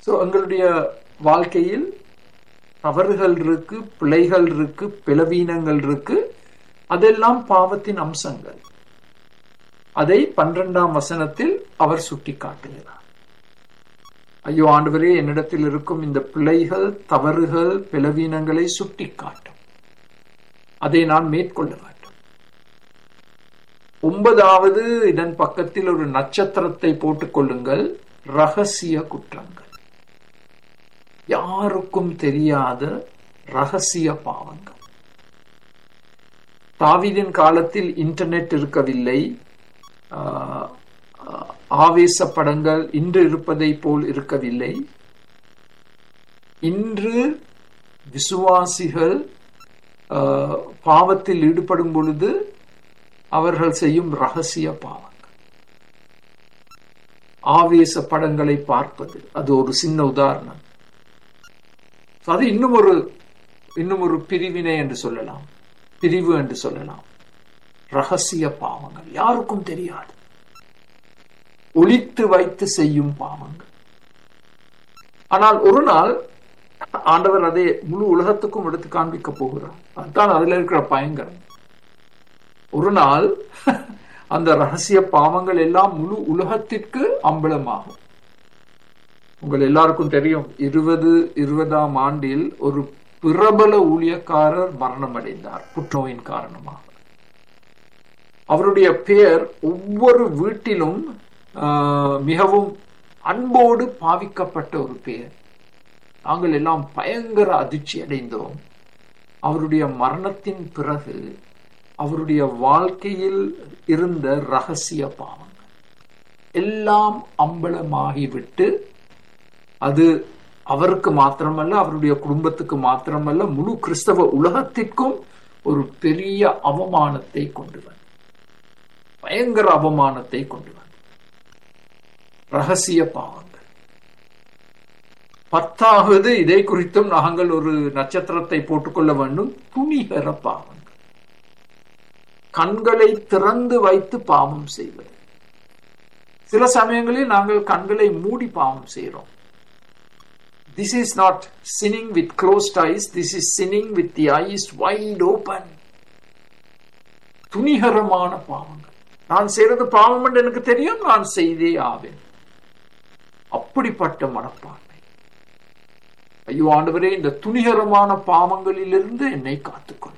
so எங்களுடைய வாழ்க்கையில் தவறுகள் இருக்கு பிழைகள் இருக்கு பிளவீனங்கள் இருக்கு அதெல்லாம் பாவத்தின் அம்சங்கள் அதை பன்னிரெண்டாம் வசனத்தில் அவர் சுட்டி காட்டுகிறார் ஐயோ ஆண்டவரே என்னிடத்தில் இருக்கும் இந்த பிழைகள் தவறுகள் பிளவீனங்களை சுட்டி காட்டும் அதை நான் மேற்கொள்ள வேண்டும் ஒன்பதாவது இதன் பக்கத்தில் ஒரு நட்சத்திரத்தை போட்டுக் கொள்ளுங்கள் ரகசிய குற்றங்கள் யாருக்கும் தெரியாத ரகசிய பாவங்கள் தாவீதின் காலத்தில் இன்டர்நெட் இருக்கவில்லை ஆவேச படங்கள் இன்று இருப்பதை போல் இருக்கவில்லை இன்று விசுவாசிகள் பாவத்தில் ஈடுபடும் பொழுது அவர்கள் செய்யும் ரகசிய பாவங்கள் ஆவேச படங்களை பார்ப்பது அது ஒரு சின்ன உதாரணம் அது இன்னும் ஒரு இன்னும் ஒரு பிரிவினை என்று சொல்லலாம் பிரிவு என்று சொல்லலாம் ரகசிய பாவங்கள் யாருக்கும் தெரியாது ஒழித்து வைத்து செய்யும் பாவங்கள் ஆனால் ஒரு நாள் ஆண்டவர் அதை முழு உலகத்துக்கும் எடுத்து காண்பிக்க போகிறார் அதுதான் அதுல இருக்கிற பயங்கரம் ஒரு நாள் அந்த ரகசிய பாவங்கள் எல்லாம் முழு உலகத்திற்கு அம்பலமாகும் உங்கள் எல்லாருக்கும் தெரியும் இருபது இருபதாம் ஆண்டில் ஒரு பிரபல ஊழியக்காரர் மரணம் அடைந்தார் புற்றுநோயின் காரணமாக அவருடைய பெயர் ஒவ்வொரு வீட்டிலும் மிகவும் அன்போடு பாவிக்கப்பட்ட ஒரு பெயர் நாங்கள் எல்லாம் பயங்கர அதிர்ச்சி அடைந்தோம் அவருடைய மரணத்தின் பிறகு அவருடைய வாழ்க்கையில் இருந்த ரகசிய பாவங்கள் எல்லாம் அம்பலமாகிவிட்டு அது அவருக்கு மாத்திரமல்ல அவருடைய குடும்பத்துக்கு மாத்திரமல்ல முழு கிறிஸ்தவ உலகத்திற்கும் ஒரு பெரிய அவமானத்தை கொண்டு வந்து பயங்கர அவமானத்தை கொண்டு வந்து ரகசிய பாவங்கள் பத்தாவது இதை குறித்தும் நாங்கள் ஒரு நட்சத்திரத்தை போட்டுக்கொள்ள வேண்டும் துணிகர பாவங்கள் கண்களை திறந்து வைத்து பாவம் செய்வது சில சமயங்களில் நாங்கள் கண்களை மூடி பாவம் செய்கிறோம் this is not sinning with closed eyes this is sinning with the eyes wide open துணிகரமான பாவங்கள் நான் செய்யறது பாவம் என்று எனக்கு தெரியும் நான் செய்தே ஆவேன் அப்படிப்பட்ட மனப்பான்மை ஐயோ ஆண்டவரே இந்த துணிகரமான பாவங்களிலிருந்து என்னை காத்துக்கொள்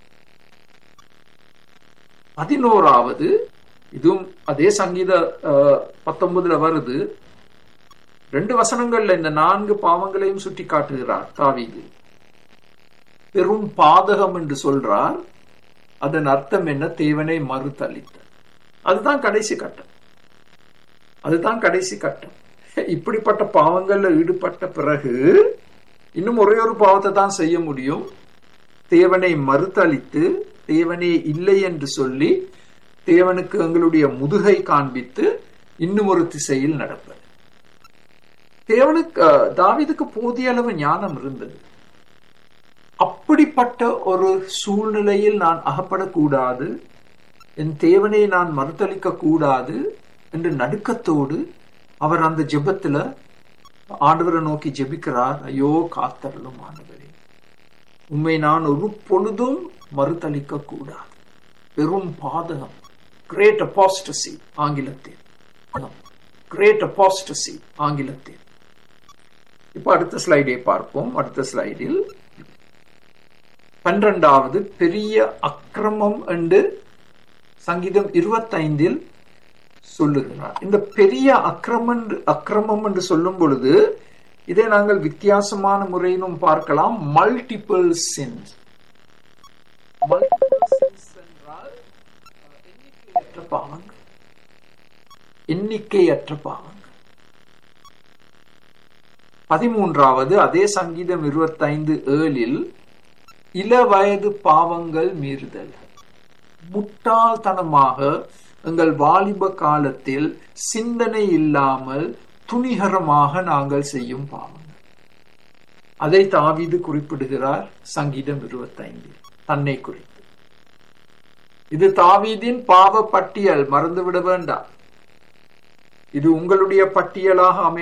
பதினோராவது இதுவும் அதே சங்கீத பத்தொன்பதுல வருது ரெண்டு வசனங்கள்ல இந்த நான்கு பாவங்களையும் சுட்டி காட்டுகிறார் தாவீது பெரும் பாதகம் என்று சொல்றார் அதன் அர்த்தம் என்ன தேவனை மறுத்தளித்த அதுதான் கடைசி கட்டம் அதுதான் கடைசி கட்டம் இப்படிப்பட்ட பாவங்கள்ல ஈடுபட்ட பிறகு இன்னும் ஒரே ஒரு பாவத்தை தான் செய்ய முடியும் தேவனை மறுத்தளித்து தேவனே இல்லை என்று சொல்லி தேவனுக்கு எங்களுடைய முதுகை காண்பித்து இன்னும் ஒரு திசையில் நடப்பது தேவனுக்கு தாவிதுக்கு போதிய அளவு ஞானம் இருந்தது அப்படிப்பட்ட ஒரு சூழ்நிலையில் நான் அகப்படக்கூடாது என் தேவனை நான் மறுத்தளிக்க கூடாது என்று நடுக்கத்தோடு அவர் அந்த ஜெபத்துல ஆண்டவரை நோக்கி ஜெபிக்கிறார் ஐயோ காத்தரலும் ஆண்டவரே உண்மை நான் ஒரு பொழுதும் மறுத்தளிக்க கூடாது பெரும் பாதகம் கிரேட் அபாஸ்டசி ஆங்கிலத்தில் கிரேட் அபாஸ்டசி ஆங்கிலத்தில் இப்ப அடுத்த ஸ்லைடை பார்ப்போம் அடுத்த ஸ்லைடில் பன்னிரண்டாவது பெரிய அக்கிரமம் என்று சங்கீதம் இருபத்தைந்தில் சொல்லுகிறார் இந்த பெரிய அக்கிரமம் அக்கிரமம் என்று சொல்லும் பொழுது இதை நாங்கள் வித்தியாசமான முறையிலும் பார்க்கலாம் மல்டிபிள் சின்ஸ் என்றால் எண்ணிக்கையற்ற பாவங்கள் எண்ணிக்கையற்ற பாவங்கள் பதிமூன்றாவது அதே சங்கீதம் இருபத்தைந்து ஏழில் இள வயது பாவங்கள் மீறுதல் முட்டாள்தனமாக எங்கள் வாலிப காலத்தில் சிந்தனை இல்லாமல் துணிகரமாக நாங்கள் செய்யும் பாவங்கள் அதை தாவிது குறிப்பிடுகிறார் சங்கீதம் இருபத்தைந்தில் தன்னை குறித்து இது தாவீதின் பாவ பட்டியல் மறந்துவிட வேண்டாம் இது உங்களுடைய பட்டியலாக அமை